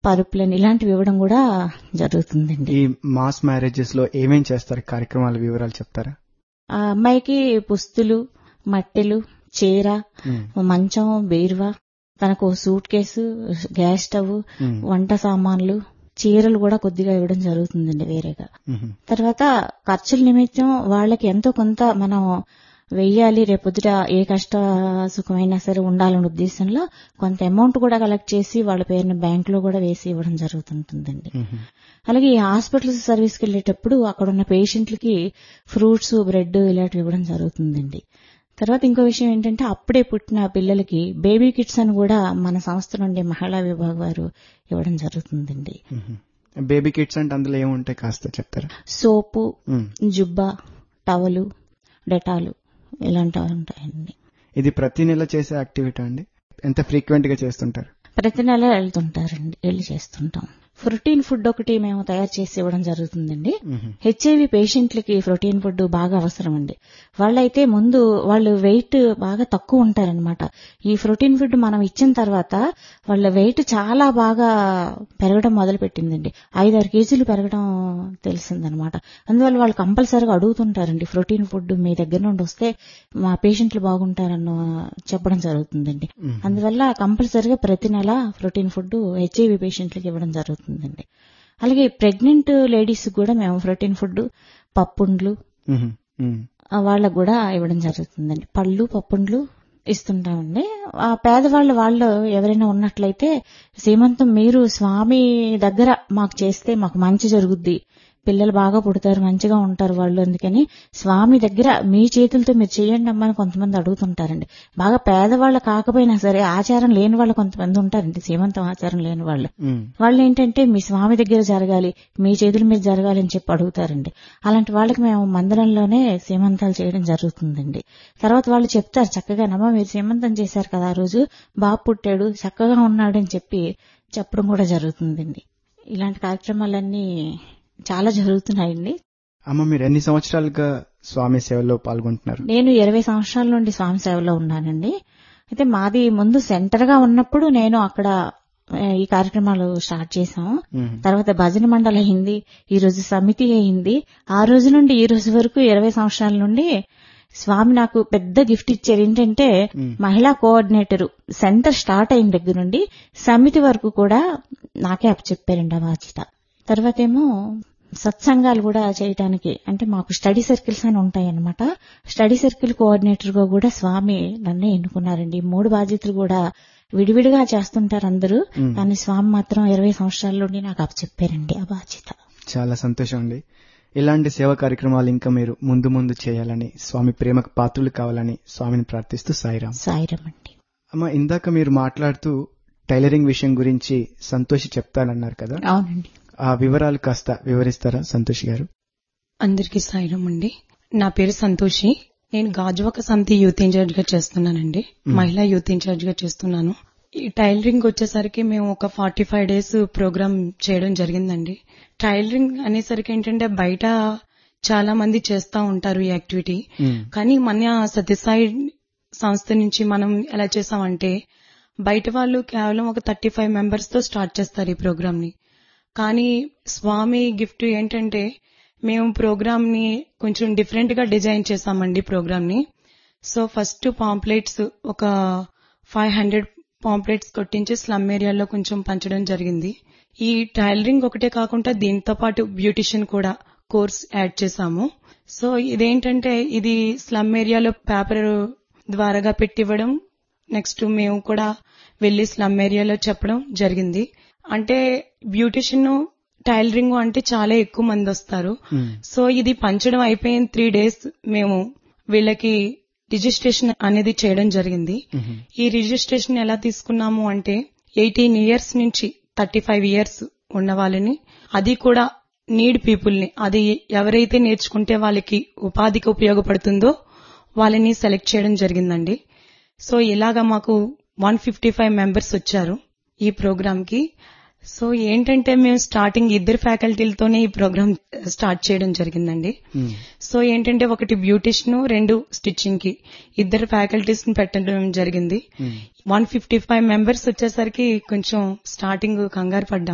పరుపులని ఇలాంటివి ఇవ్వడం కూడా జరుగుతుందండి ఈ మాస్ మ్యారేజెస్ లో ఏమేం చేస్తారు కార్యక్రమాల వివరాలు చెప్తారా ఆ అమ్మాయికి పుస్తులు మట్టెలు చీర ఉమ్, మంచం బీరువా తనకు సూట్ కేసు గ్యాస్ స్టవ్ ఉమ్, వంట సామాన్లు చీరలు కూడా కొద్దిగా ఇవ్వడం జరుగుతుందండి వేరేగా ఉమ్, తర్వాత ఖర్చుల నిమిత్తం వాళ్ళకి ఎంతో కొంత మనం వెయ్యాలి రేపొద్దుట ఏ కష్ట సుఖమైనా సరే ఉండాలనే ఉద్దేశంలో కొంత అమౌంట్ కూడా కలెక్ట్ చేసి వాళ్ళ పేరుని బ్యాంక్ లో కూడా వేసి ఇవ్వడం జరుగుతుంటుందండి ఉమ్, అలాగే ఈ హాస్పిటల్స్ సర్వీస్కి వెళ్ళేటప్పుడు అక్కడ ఉన్న పేషెంట్లకి ఫ్రూట్స్ బ్రెడ్ ఇలాంటివి ఇవ్వడం జరుగుతుందండి తర్వాత ఇంకో విషయం ఏంటంటే అప్పుడే పుట్టిన పిల్లలకి బేబీ కిట్స్ అని కూడా మన సంస్థ నుండి మహిళా విభాగం వారు ఇవ్వడం జరుగుతుందండి ఉమ్. బేబీ కిట్స్ అంటే అందులో ఏముంటాయి కాస్త చెప్తారా సోపు ఉమ్. జుబ్బా టవలు డెటాలు ఇలాంటివి ఉంటాయండి ఇది ప్రతి నెల చేసే యాక్టివిటీ అండి ఎంత ఫ్రీక్వెంట్ గా చేస్తుంటారు ప్రతి నెల వెళ్తుంటారండి వెళ్ళి చేస్తుంటాం ప్రోటీన్ ఫుడ్ ఒకటి మేము తయారు చేసి ఇవ్వడం జరుగుతుందండి ఉమ్, హెచ్ఐవి పేషెంట్లకి ప్రోటీన్ ఫుడ్ బాగా అవసరం అండి వాళ్ళైతే ముందు వాళ్ళు వెయిట్ బాగా తక్కువ ఉంటారనమాట ఈ ప్రోటీన్ ఫుడ్ మనం ఇచ్చిన తర్వాత వాళ్ళ వెయిట్ చాలా బాగా పెరగడం మొదలు పెట్టిందండి ఐదారు కేజీలు పెరగడం తెలిసిందనమాట అందువల్ల వాళ్ళు కంపల్సరీగా అడుగుతుంటారండి ప్రోటీన్ ఫుడ్ మీ దగ్గర నుండి వస్తే మా పేషెంట్లు బాగుంటారన్న చెప్పడం జరుగుతుందండి ఉమ్. అందువల్ల కంపల్సరీగా ప్రతి నెల ప్రోటీన్ ఫుడ్ హెచ్ఐవి పేషెంట్లకి ఇవ్వడం జరుగుతుందండి అలాగే ప్రెగ్నెంట్ లేడీస్ కూడా మేము ప్రోటీన్ ఫుడ్ పప్పుండ్లు ఉమ్, ఉమ్, ఆ వాళ్ళకు కూడా ఇవ్వడం జరుగుతుందండి పళ్ళు పప్పుండ్లు ఇస్తుంటామండి ఆ పేదవాళ్ళు వాళ్ళు ఎవరైనా ఉన్నట్లయితే సీమంతం మీరు స్వామి దగ్గర మాకు చేస్తే మాకు మంచి జరుగుద్ది పిల్లలు బాగా పుడతారు మంచిగా ఉంటారు వాళ్ళు అందుకని స్వామి దగ్గర మీ చేతులతో మీరు చేయండి అమ్మని కొంతమంది అడుగుతుంటారండి బాగా పేదవాళ్ళు కాకపోయినా సరే ఆచారం లేని వాళ్ళు కొంతమంది ఉంటారండి సీమంతం ఆచారం లేని వాళ్ళు ఉమ్, వాళ్ళు ఏంటంటే మీ స్వామి దగ్గర జరగాలి మీ చేతుల మీద జరగాలి అని చెప్పి అడుగుతారండి అలాంటి వాళ్ళకి మేము మందిరంలోనే సీమంతాలు చేయడం జరుగుతుందండి తర్వాత వాళ్ళు చెప్తారు చక్కగా నమ్మ మీరు సీమంతం చేశారు కదా ఆ రోజు బాబు పుట్టాడు చక్కగా ఉన్నాడు అని చెప్పి చెప్పడం కూడా జరుగుతుందండి ఇలాంటి కార్యక్రమాలన్నీ చాలా జరుగుతున్నాయండి అమ్మ మీరు ఎన్ని సంవత్సరాలుగా స్వామి సేవలో పాల్గొంటున్నారు నేను ఇరవై సంవత్సరాల నుండి స్వామి సేవలో ఉన్నానండి అయితే మాది ముందు సెంటర్ గా ఉన్నప్పుడు నేను అక్కడ ఆ, ఈ కార్యక్రమాలు స్టార్ట్ చేశాము ఉమ్, తర్వాత భజన మండలి అయింది ఈ రోజు సమితి అయింది ఆ రోజు నుండి ఈ రోజు వరకు ఇరవై సంవత్సరాల నుండి స్వామి నాకు పెద్ద గిఫ్ట్ ఇచ్చారు ఏంటంటే ఉమ్, మహిళా కోఆర్డినేటర్ సెంటర్ స్టార్ట్ అయిన దగ్గర నుండి సమితి వరకు కూడా నాకే అప్పచెప్పారండి ఆ బాధ్యత తర్వాత ఏమో సత్సంగాలు కూడా చేయటానికి అంటే మాకు స్టడీ సర్కిల్స్ అని ఉంటాయన్నమాట స్టడీ సర్కిల్ కోఆర్డినేటర్ గా కూడా స్వామి నన్నే ఎన్నుకున్నారండి ఈ మూడు బాధ్యతలు కూడా విడివిడిగా చేస్తుంటారు అందరూ ఉమ్. కానీ స్వామి మాత్రం ఇరవై సంవత్సరాల నుండి నాకు అప్పచెప్పారండి ఆ బాధ్యత చాలా సంతోషం అండి ఇలాంటి సేవా కార్యక్రమాలు ఇంకా మీరు ముందు ముందు చేయాలని స్వామి ప్రేమకు పాత్రులు కావాలని స్వామిని ప్రార్థిస్తూ సాయిరాం సాయిరం అండి అమ్మ ఇందాక మీరు మాట్లాడుతూ టైలరింగ్ విషయం గురించి సంతోషి చెప్తానన్నారు కదా అవునండి ఆ వివరాలు కాస్త వివరిస్తారా సంతోషి గారు అందరికీ సాయిరం అండి నా పేరు సంతోషి నేను గాజువాక సమితి యూత్ ఇన్ఛార్జ్ గా చేస్తున్నానండి మహిళా యూత్ ఇన్ఛార్జ్ గా చేస్తున్నాను ఈ టైలరింగ్ వచ్చేసరికి మేము ఒక ఫార్టీ ఫైవ్ డేస్ ప్రోగ్రామ్ చేయడం జరిగిందండి టైలరింగ్ అనేసరికి ఏంటంటే బయట చాలా మంది చేస్తా ఉంటారు ఈ యాక్టివిటీ ఉమ్, కానీ మన సత్యసాయి సంస్థ నుంచి మనం ఎలా చేసామంటే బయట వాళ్ళు కేవలం ఒక థర్టీ ఫైవ్ మెంబర్స్ తో స్టార్ట్ చేస్తారు ఈ ప్రోగ్రామ్ ని కానీ స్వామి గిఫ్ట్ ఏంటంటే మేము ప్రోగ్రామ్ ని కొంచెం డిఫరెంట్ గా డిజైన్ చేసామండి ప్రోగ్రామ్ ని సో ఫస్ట్ పాంప్లెట్స్ ఒక ఫైవ్ హండ్రెడ్ పాంప్లెట్స్ కొట్టించి స్లమ్ ఏరియాలో కొంచెం పంచడం జరిగింది ఈ టైలరింగ్ ఒకటే కాకుండా దీంతో పాటు బ్యూటిషియన్ కూడా కోర్స్ యాడ్ చేశాము సో ఇదేంటంటే ఇది స్లమ్ ఏరియాలో పేపర్ ద్వారాగా పెట్టివ్వడం నెక్స్ట్ మేము కూడా వెళ్లి స్లమ్ ఏరియాలో చెప్పడం జరిగింది అంటే బ్యూటిషియన్ టైలరింగ్ అంటే చాలా ఎక్కువ మంది వస్తారు ఉమ్, సో ఇది పంచడం అయిపోయిన త్రీ డేస్ మేము వీళ్ళకి రిజిస్ట్రేషన్ అనేది చేయడం జరిగింది ఉమ్, ఈ రిజిస్ట్రేషన్ ఎలా తీసుకున్నాము అంటే ఎయిటీన్ ఇయర్స్ నుంచి థర్టీ ఫైవ్ ఇయర్స్ ఉన్న వాళ్ళని అది కూడా నీడ్ పీపుల్ ని అది ఎవరైతే నేర్చుకుంటే వాళ్ళకి ఉపాధికి ఉపయోగపడుతుందో వాళ్ళని సెలెక్ట్ చేయడం జరిగిందండి సో ఇలాగా మాకు వన్ ఫిఫ్టీ ఫైవ్ మెంబర్స్ వచ్చారు ఈ ప్రోగ్రామ్ కి సో ఏంటంటే మేము స్టార్టింగ్ ఇద్దరు ఫ్యాకల్టీలతోనే ఈ ప్రోగ్రామ్ స్టార్ట్ చేయడం జరిగిందండి ఉమ్, సో ఏంటంటే ఒకటి బ్యూటిషియన్ రెండు స్టిచ్చింగ్ కి ఇద్దరు ఫ్యాకల్టీస్ ని పెట్టడం జరిగింది ఉమ్. వన్ ఫిఫ్టీ ఫైవ్ మెంబర్స్ వచ్చేసరికి కొంచెం స్టార్టింగ్ కంగారు పడ్డాం